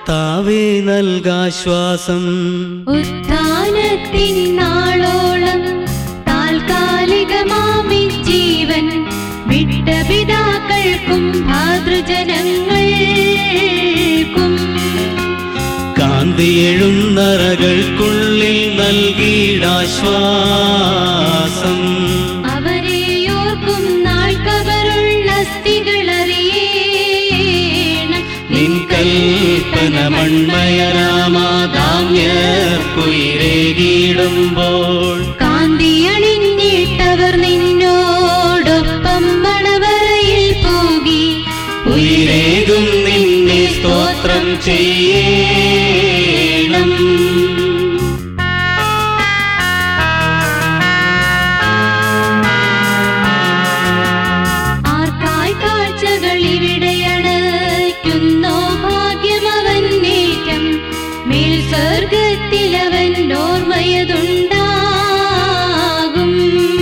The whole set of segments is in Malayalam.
കർത്താവേ നൽകാശ്വാസം ഉത്ഥാനത്തിൻ നാളോളം താൽക്കാലികമാമി ജീവൻ വിട്ട പിതാക്കൾക്കും ഭാതൃജനങ്ങൾക്കും കാന്തിയെഴുന്നറകൾക്കുള്ളിൽ നൽകിയിടാശ്വാസം അവരെ ഓർക്കും നാൾ കബറുള്ള സ്ഥികളറിയേണം നിൻ കൽപ്പന മൺമയരാമാദാമ്യർക്കുയിരേകിടുമ്പോൾ കാന്തിയണിഞ്ഞിട്ടവർ നിന്നോടൊപ്പം മണവറയിൽ പോകി ഉയിരേകും നിന്നെ സ്തോത്രം ചെയ്യണം ആർക്കായി കാഴ്ചകൾ ഇവിടെയടയ്ക്കുന്നോ ഭാഗ്യമവൻ നീക്കം മേൽ സ്വർഗത്തിലവൻ ഓർമ്മയതുണ്ടാകും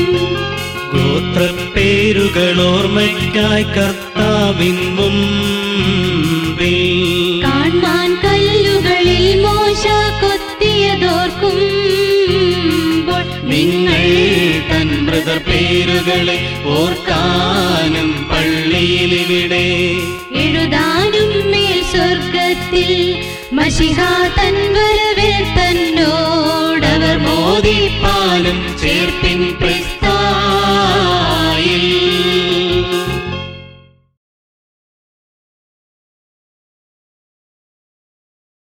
ഗോത്രപ്പേരുകൾ ഓർമ്മയ്ക്കായി കർത്താവിൻ മുമ്പിൽ കാൺമാൻ കല്ലുകളിൽ മോശ കൊത്തിയതോർക്കും നിങ്ങൾ തൻ മൃതർ പേരുകളെ ഓർക്കാനും പള്ളിയിലിവിടെ എഴുതാനും മേൽ സ്വർഗത്തിൽ മഷിഹ തൻ വരവിൽ തന്നോ